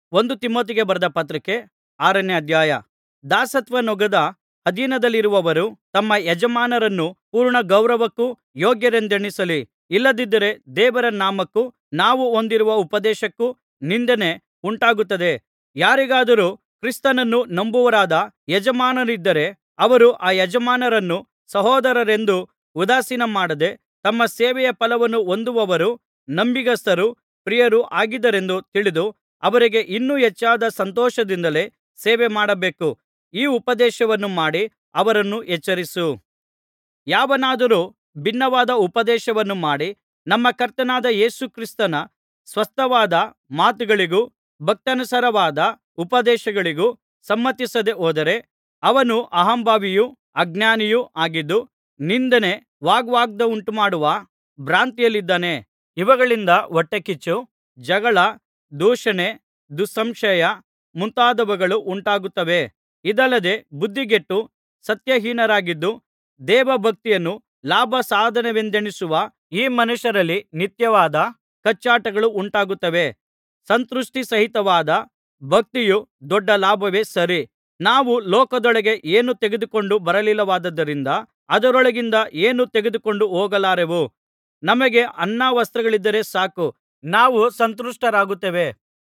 ಒಂದು ತಿಮೊಥೆಗೆ ಬರೆದ ಪತ್ರಿಕೆ ಆರನೇ ಅಧ್ಯಾಯ ದಾಸತ್ವನೊಗದ ಅಧೀನದಲ್ಲಿರುವವರು ತಮ್ಮ ಯಜಮಾನರನ್ನು ಪೂರ್ಣ ಗೌರವಕ್ಕೂ ಯೋಗ್ಯರೆಂದೆಣಿಸಲಿ ಇಲ್ಲದಿದ್ದರೆ ದೇವರ ನಾಮಕ್ಕೂ ನಾವು ಹೊಂದಿರುವ ಉಪದೇಶಕ್ಕೂ ನಿಂದನೆ ಉಂಟಾಗುತ್ತದೆ ಯಾರಿಗಾದರೂ ಕ್ರಿಸ್ತನನ್ನು ನಂಬುವವರಾದ ಯಜಮಾನರಿದ್ದರೆ ಅವರು ಆ ಯಜಮಾನರನ್ನು ಸಹೋದರರೆಂದು ಉದಾಸೀನಮಾಡದೆ ತಮ್ಮ ಸೇವೆಯ ಫಲವನ್ನು ಹೊಂದುವವರೂ ನಂಬಿಗಸ್ತರೂ ಪ್ರಿಯರೂ ಆಗಿದ್ದಾರೆಂದು ತಿಳಿದು ಅವರಿಗೆ ಇನ್ನೂ ಹೆಚ್ಚಾದ ಸಂತೋಷದಿಂದಲೇ ಸೇವೆಮಾಡಬೇಕು ಈ ಉಪದೇಶವನ್ನು ಮಾಡಿ ಅವರನ್ನು ಎಚ್ಚರಿಸು ಯಾವನಾದರೂ ಭಿನ್ನವಾದ ಉಪದೇಶವನ್ನು ಮಾಡಿ ನಮ್ಮ ಕರ್ತನಾದ ಯೇಸು ಕ್ರಿಸ್ತನ ಸ್ಪಷ್ಟವಾದ ಮಾತುಗಳಿಗೂ ಭಕ್ತಾನುಸಾರವಾದ ಉಪದೇಶಗಳಿಗೂ ಸಮ್ಮತಿಸದೆ ಹೋದರೆ ಅವನು ಅಹಂಭಾವಿಯೂ ಅಜ್ಞಾನಿಯೂ ಆಗಿದ್ದು ನಿಂದನೆ ವಾಗ್ವಾದವುಂಟುಮಾಡುವ ಭ್ರಾಂತಿಯಲ್ಲಿದ್ದಾನೆ ಇವುಗಳಿಂದ ಹೊಟ್ಟೆಕಿಚ್ಚು ಜಗಳ ದೂಷಣೆ ದುಸ್ಸಂಶಯ ಮುಂತಾದವುಗಳು ಉಂಟಾಗುತ್ತವೆ ಇದಲ್ಲದೆ ಬುದ್ಧಿಗೆಟ್ಟು ಸತ್ಯಹೀನರಾಗಿದ್ದು ದೇವಭಕ್ತಿಯನ್ನು ಲಾಭಸಾಧನವೆಂದೆಣಿಸುವ ಈ ಮನುಷ್ಯರಲ್ಲಿ ನಿತ್ಯವಾದ ಕಚ್ಚಾಟಗಳು ಉಂಟಾಗುತ್ತವೆ ಸಂತೃಷ್ಟಿಸಹಿತವಾದ ಭಕ್ತಿಯು ದೊಡ್ಡ ಲಾಭವೇ ಸರಿ ನಾವು ಲೋಕದೊಳಗೆ ಏನೂ ತೆಗೆದುಕೊಂಡು ಬರಲಿಲ್ಲವಾದ್ದರಿಂದ ಅದರೊಳಗಿಂದ ಏನೂ ತೆಗೆದುಕೊಂಡು ಹೋಗಲಾರೆವು ನಮಗೆ ಅನ್ನ ವಸ್ತ್ರಗಳಿದ್ದರೆ ಸಾಕು ನಾವು ಸಂತುಷ್ಟರಾಗುತ್ತೇವೆ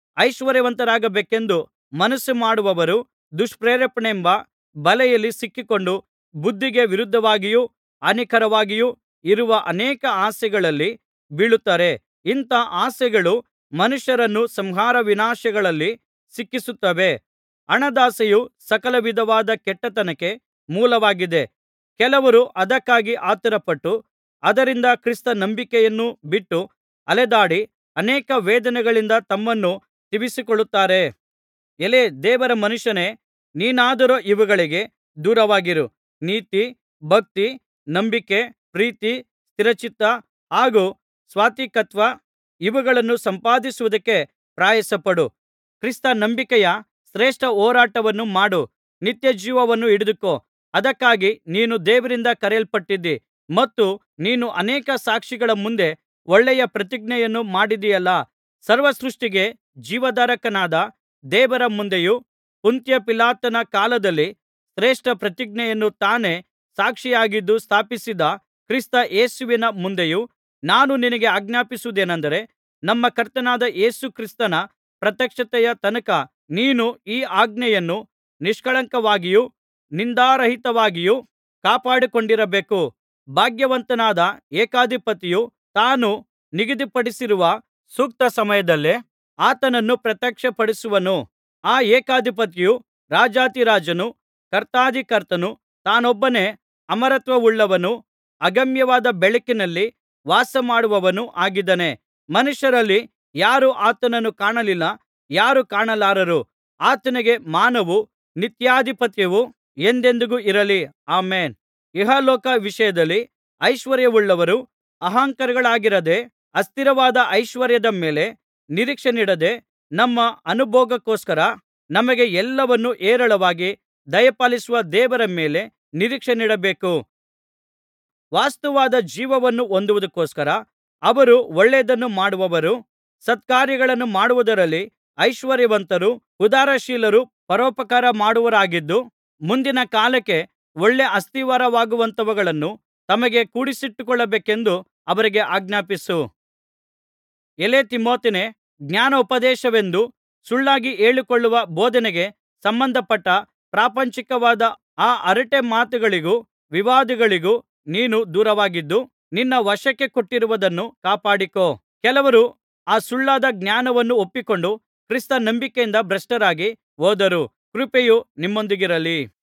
ಐಶ್ವರ್ಯವಂತರಾಗಬೇಕೆಂದು ಮನಸ್ಸು ಮಾಡುವವರು ದುಷ್ಪ್ರೇರಣೆಂಬ ಬಲೆಯಲ್ಲಿ ಸಿಕ್ಕಿಕೊಂಡು ಬುದ್ಧಿಗೆ ವಿರುದ್ಧವಾಗಿಯೂ ಹಾನಿಕರವಾಗಿಯೂ ಇರುವ ಅನೇಕ ಆಸೆಗಳಲ್ಲಿ ಬೀಳುತ್ತಾರೆ ಇಂಥ ಆಸೆಗಳು ಮನುಷ್ಯರನ್ನು ಸಂಹಾರ ವಿನಾಶಗಳಲ್ಲಿ ಸಿಕ್ಕಿಸುತ್ತವೆ ಹಣದಾಸೆಯು ಸಕಲ ವಿಧವಾದ ಕೆಟ್ಟತನಕ್ಕೆ ಮೂಲವಾಗಿದೆ ಕೆಲವರು ಅದಕ್ಕಾಗಿ ಆತುರಪಟ್ಟು ಅದರಿಂದ ಕ್ರಿಸ್ತ ನಂಬಿಕೆಯನ್ನು ಬಿಟ್ಟು ಅಲೆದಾಡಿ ಅನೇಕ ವೇದನೆಗಳಿಂದ ತಮ್ಮನ್ನು ತಿವಿಸಿಕೊಳ್ಳುತ್ತಾರೆ ಎಲೈ ದೇವರ ಮನುಷ್ಯನೇ ನೀನಾದರೋ ಇವುಗಳಿಗೆ ದೂರವಾಗಿರು ನೀತಿ ಭಕ್ತಿ ನಂಬಿಕೆ ಪ್ರೀತಿ ಸ್ಥಿರಚಿತ್ತ ಹಾಗೂ ಸಾತ್ವಿಕತ್ವ ಇವುಗಳನ್ನು ಸಂಪಾದಿಸುವುದಕ್ಕೆ ಪ್ರಯಾಸಪಡು ಕ್ರಿಸ್ತ ನಂಬಿಕೆಯ ಶ್ರೇಷ್ಠ ಹೋರಾಟವನ್ನು ಮಾಡು ನಿತ್ಯಜೀವವನ್ನು ಹಿಡಿದುಕೋ ಅದಕ್ಕಾಗಿ ನೀನು ದೇವರಿಂದ ಕರೆಯಲ್ಪಟ್ಟಿದ್ದಿ ಮತ್ತು ನೀನು ಅನೇಕ ಸಾಕ್ಷಿಗಳ ಮುಂದೆ ಒಳ್ಳೆಯ ಪ್ರತಿಜ್ಞೆಯನ್ನು ಮಾಡಿದಿಯಲ್ಲಾ ಸರ್ವಸೃಷ್ಟಿಗೆ ಜೀವಾಧಾರಕನಾದ ದೇವರ ಮುಂದೆಯೂ ಪೊಂತ್ಯ ಪಿಲಾತನ ಕಾಲದಲ್ಲಿ ಶ್ರೇಷ್ಠ ಪ್ರತಿಜ್ಞೆಯನ್ನು ತಾನೇ ಸಾಕ್ಷಿಯಾಗಿದ್ದು ಸ್ಥಾಪಿಸಿದ ಕ್ರಿಸ್ತ ಯೇಸುವಿನ ಮುಂದೆಯೂ ನಾನು ನಿನಗೆ ಆಜ್ಞಾಪಿಸುವುದೇನಂದರೆ ನಮ್ಮ ಕರ್ತನಾದ ಯೇಸು ಕ್ರಿಸ್ತನ ಪ್ರತ್ಯಕ್ಷತೆಯ ತನಕ ನೀನು ಈ ಆಜ್ಞೆಯನ್ನು ನಿಷ್ಕಳಂಕವಾಗಿಯೂ ನಿಂದಾರಹಿತವಾಗಿಯೂ ಕಾಪಾಡಿಕೊಂಡಿರಬೇಕು ಭಾಗ್ಯವಂತನಾದ ಏಕಾಧಿಪತಿಯು ತಾನು ನಿಗದಿಪಡಿಸಿರುವ ಸೂಕ್ತ ಸಮಯದಲ್ಲೇ ಆತನನ್ನು ಪ್ರತ್ಯಕ್ಷಪಡಿಸುವನು ಆ ಏಕಾಧಿಪತಿಯು ರಾಜಾಧಿರಾಜನೂ ಕರ್ತಾಧಿಕರ್ತನೂ ತಾನೊಬ್ಬನೇ ಅಮರತ್ವವುಳ್ಳವನೂ ಅಗಮ್ಯವಾದ ಬೆಳಕಿನಲ್ಲಿ ವಾಸಮಾಡುವವನೂ ಆಗಿದ್ದಾನೆ ಮನುಷ್ಯರಲ್ಲಿ ಯಾರೂ ಆತನನ್ನು ಕಾಣಲಿಲ್ಲ ಯಾರೂ ಕಾಣಲಾರರು ಆತನಿಗೆ ಮಾನವೂ ನಿತ್ಯಾಧಿಪತ್ಯವೂ ಎಂದೆಂದಿಗೂ ಇರಲಿ ಆಮೆನ್ ಇಹಲೋಕ ವಿಷಯದಲ್ಲಿ ಐಶ್ವರ್ಯವುಳ್ಳವರು ಅಹಂಕಾರಿಗಳಾಗಿರದೆ ಅಸ್ಥಿರವಾದ ಐಶ್ವರ್ಯದ ಮೇಲೆ ನಿರೀಕ್ಷೆಯಿಡದೆ ನಮ್ಮ ಅನುಭೋಗಕ್ಕೋಸ್ಕರ ನಮಗೆ ಎಲ್ಲವನ್ನೂ ಹೇರಳವಾಗಿ ದಯಪಾಲಿಸುವ ದೇವರ ಮೇಲೆ ನಿರೀಕ್ಷೆಯಿಡಬೇಕು ವಾಸ್ತವವಾದ ಜೀವವನ್ನು ಹೊಂದುವುದಕ್ಕೋಸ್ಕರ ಅವರು ಒಳ್ಳೆಯದನ್ನು ಮಾಡುವವರೂ ಸತ್ಕಾರ್ಯಗಳನ್ನು ಮಾಡುವುದರಲ್ಲಿ ಐಶ್ವರ್ಯವಂತರೂ ಉದಾರಶೀಲರೂ ಪರೋಪಕಾರ ಮಾಡುವವರಾಗಿದ್ದು ಮುಂದಿನ ಕಾಲಕ್ಕೆ ಒಳ್ಳೆ ಅಸ್ತಿವಾರವಾಗುವಂಥವುಗಳನ್ನು ತಮಗೆ ಕೂಡಿಸಿಟ್ಟುಕೊಳ್ಳಬೇಕೆಂದು ಅವರಿಗೆ ಆಜ್ಞಾಪಿಸು ಎಲೈ ತಿಮೊಥೆಯನೇ ಜ್ಞಾನೋಪದೇಶವೆಂದು ಸುಳ್ಳಾಗಿ ಹೇಳಿಕೊಳ್ಳುವ ಬೋಧನೆಗೆ ಸಂಬಂಧಪಟ್ಟ ಪ್ರಾಪಂಚಿಕವಾದ ಆ ಹರಟೆ ಮಾತುಗಳಿಗೂ ವಿವಾದಗಳಿಗೂ ನೀನು ದೂರವಾಗಿದ್ದು ನಿನ್ನ ವಶಕ್ಕೆ ಕೊಟ್ಟಿರುವುದನ್ನು ಕಾಪಾಡಿಕೋ ಕೆಲವರು ಆ ಸುಳ್ಳಾದ ಜ್ಞಾನವನ್ನು ಒಪ್ಪಿಕೊಂಡು ಕ್ರಿಸ್ತ ನಂಬಿಕೆಯಿಂದ ಭ್ರಷ್ಟರಾಗಿ ಹೋದರು ಕೃಪೆಯು ನಿಮ್ಮೊಂದಿಗಿರಲಿ